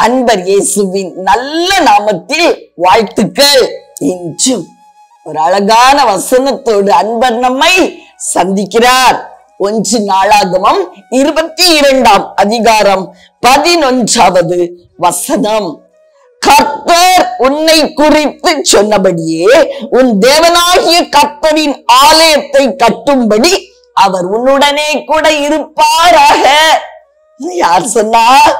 அன்பர் இயேசுவின் நல்ல நாமத்தில் வாழ்த்துக்கள் இன்றும் ஒரு அழகான வசனத்தோடு அன்பர் நம்மை சந்திக்கிறார் ஒன்று நாளாகமம் இருபத்தி இரண்டாம் அதிகாரம் பதினொன்றாவது வசனம் கர்த்தர் உன்னை குறித்து சொன்னபடியே உன் தேவனாகிய கர்த்தரின் ஆலயத்தை கட்டும்படி அவர் உன்னுடனே கூட இருப்பாராக யார் சொன்னார்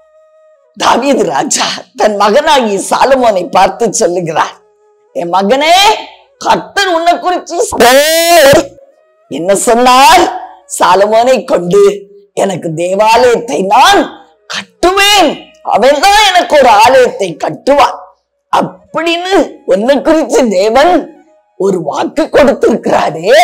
தாவீது ராஜா தன் மகனாகிய சாலமோனை பார்த்து சொல்லுகிறார் என் மகனே கர்த்தர் உன்னை குறித்து சொன்னார்." என்ன சொன்னார் சாலமோனை கொண்டு எனக்கு தேவாலயத்தை நான் கட்டுவேன் அவன் தான் எனக்கு ஒரு ஆலயத்தை கட்டுவான் அப்படின்னு உன்னை குறித்து தேவன் ஒரு வாக்கு கொடுத்திருக்கிறாரே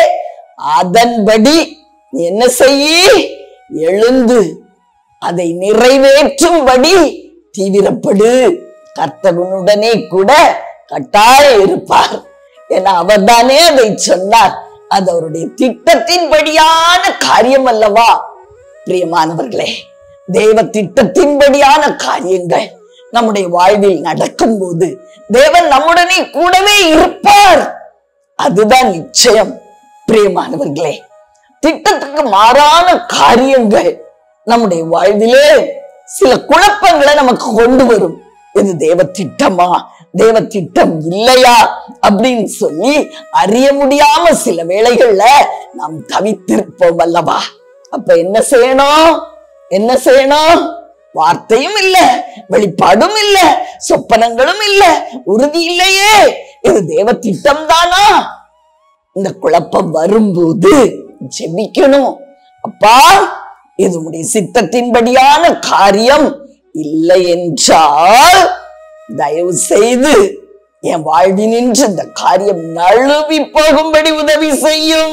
அதன்படி நீ என்ன செய்ய எழுந்து அதை நிறைவேற்றும்படி தீவிரப்படு கர்த்தவனுடனே கூட கட்டாயம் இருப்பார் ஏன்னா அவர்தானே அதை சொன்னார் அது அவருடைய திட்டத்தின்படியான காரியம் அல்லவா பிரியமானவர்களே தேவ திட்டத்தின்படியான காரியங்கள் நம்முடைய வாழ்வில் நடக்கும்போது தேவன் நம்முடனே கூடவே இருப்பார் அதுதான் நிச்சயம் பிரியமானவர்களே திட்டத்துக்கு மாறான காரியங்கள் நம்முடைய வாழ்விலே சில குழப்பங்களை நமக்கு கொண்டு வரும் இது தேவ திட்டமா தேவ திட்டம் இல்லையா அப்படின்னு சொல்லி அறிய முடியாம சில வேளைகள்ல நாம் தவித்திருப்போம் அல்லவா அப்ப என்ன செய்யணும் என்ன செய்யணும் வார்த்தையும் இல்ல வெளிப்பாடும் இல்ல சொப்பனங்களும் இல்ல உறுதி இல்லையே இது தேவ திட்டம் தானா இந்த குழப்பம் வரும்போது ஜெபிக்கணும் அப்பா இது உடைய சித்தத்தின்படியான காரியம் இல்லை என்றால் தயவு செய்து என் வாழ்வினின்று இந்த காரியம் நழுவி போகும்படி உதவி செய்யும்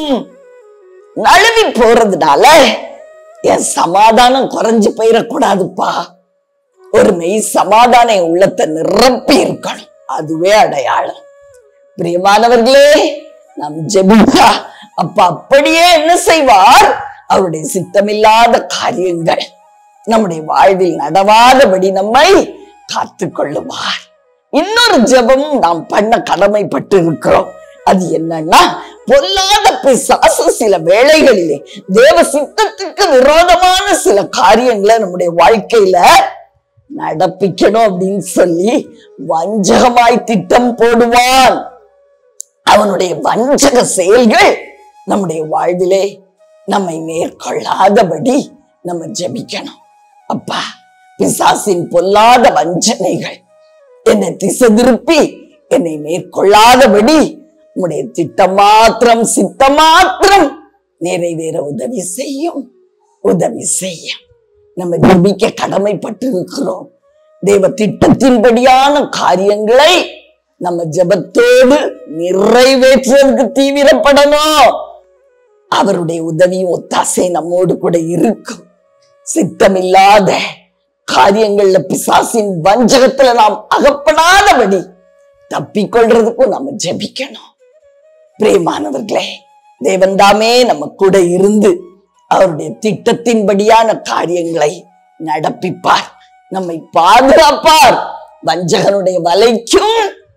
நழுவி போறதுனால என் சமாதானம் குறைஞ்சு போயிடக்கூடாதுப்பா ஒரு மெய் சமாதானம் என் உள்ளத்தை நிரப்பி இருக்கணும் அதுவே அடையாளம் பிரியமானவர்களே நாம் ஜெபித்தா அப்ப அப்படியே என்ன செய்வார் அவருடைய சித்தமில்லாத காரியங்கள் நம்முடைய வாழ்வில் நடவாதபடி நம்மை காத்துக் கொள்ளுவார் இன்னொரு ஜெபமும் நாம் பண்ண கடமைப்பட்டு இருக்கிறோம் அது என்னன்னா பொல்லாத பிசாசு சில வேளைகளிலே தேவ சித்தத்துக்கு விரோதமான சில காரியங்களை நம்முடைய வாழ்க்கையில நடப்பிக்கணும் அப்படின்னு சொல்லி வஞ்சகமாய் திட்டம் போடுவான் அவனுடைய வஞ்சக செயல்கள் நம்முடைய வாழ்விலே நம்மை மேற்கொள்ளாதபடி நம்ம ஜெபிக்கணும் அப்பா பிசாசின் பொல்லாத வஞ்சனைகள் என்னை திசை திருப்பி என்னை மேற்கொள்ளாதபடி உம்முடைய திட்டம் மாத்திரம் சித்தம் மாத்திரம் நிறைவேற உதவி செய்யும் உதவி செய்யும் நம்ம ஜெபிக்க கடமைப்பட்டு இருக்கிறோம் தேவ திட்டத்தின்படியான காரியங்களை நம்ம ஜெபத்தோடு நிறைவேற்றுறதுக்கு தீவிரப்படணும் அவருடைய உதவியும் ஒத்தாசை நம்மோடு கூட இருக்கும் சித்தமில்லாத காரியங்கள்ல பிசாசின் வஞ்சகத்துல நாம் அகப்படாதபடி தப்பிக்கொள்றதுக்கும் நம்ம ஜெபிக்கணும் பிரேமானவர்களே தேவன் தாமே நம்ம கூட இருந்து அவருடைய திட்டத்தின்படியான காரியங்களை நடப்பிப்பார் நம்மை பாதுகாப்பார் வஞ்சகனுடைய வலைக்கும்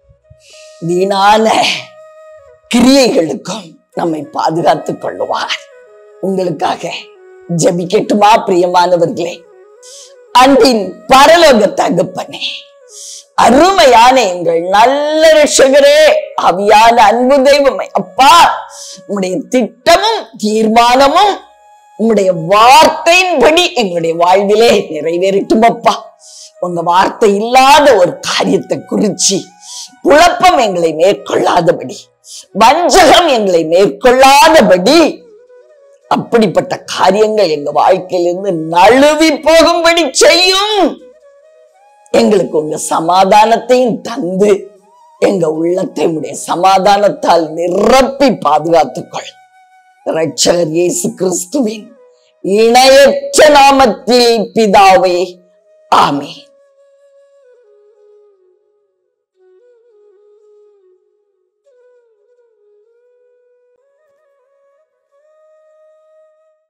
வீணான கிரியைகளுக்கும் நம்மை பாதுகாத்துக் கொள்ளுவார் உங்களுக்காக ஜெபிக்கட்டுமா பிரியமானவர்களே அன்பின் பரலோக தகப்பனே அருமையான எங்கள் நல்ல ரட்சகரே அவியான அன்பு தெய்வமே அப்பா உம்முடைய திட்டமும் தீர்மானமும் உம்முடைய வார்த்தையின்படி எங்களுடைய வாழ்விலே நிறைவேறட்டும் அப்பா உங்க வார்த்தை இல்லாத ஒரு காரியத்தை குறிச்சு குழப்பம் எங்களை மேற்கொள்ளாதபடி வஞ்சகம் எங்களை மேற்கொள்ளாதபடி அப்படிப்பட்ட காரியங்கள் எங்க வாழ்க்கையிலிருந்து நழுவி போகும்படி செய்யும் எங்களுக்கு உங்க சமாதானத்தையும் தந்து எங்க உள்ளத்தை உடைய சமாதானத்தால் நிரப்பி பாதுகாத்துக்கொள் ரட்சகர் இயேசு கிறிஸ்துவின் இணையற்ற நாமத்தில் பிதாவே ஆமென்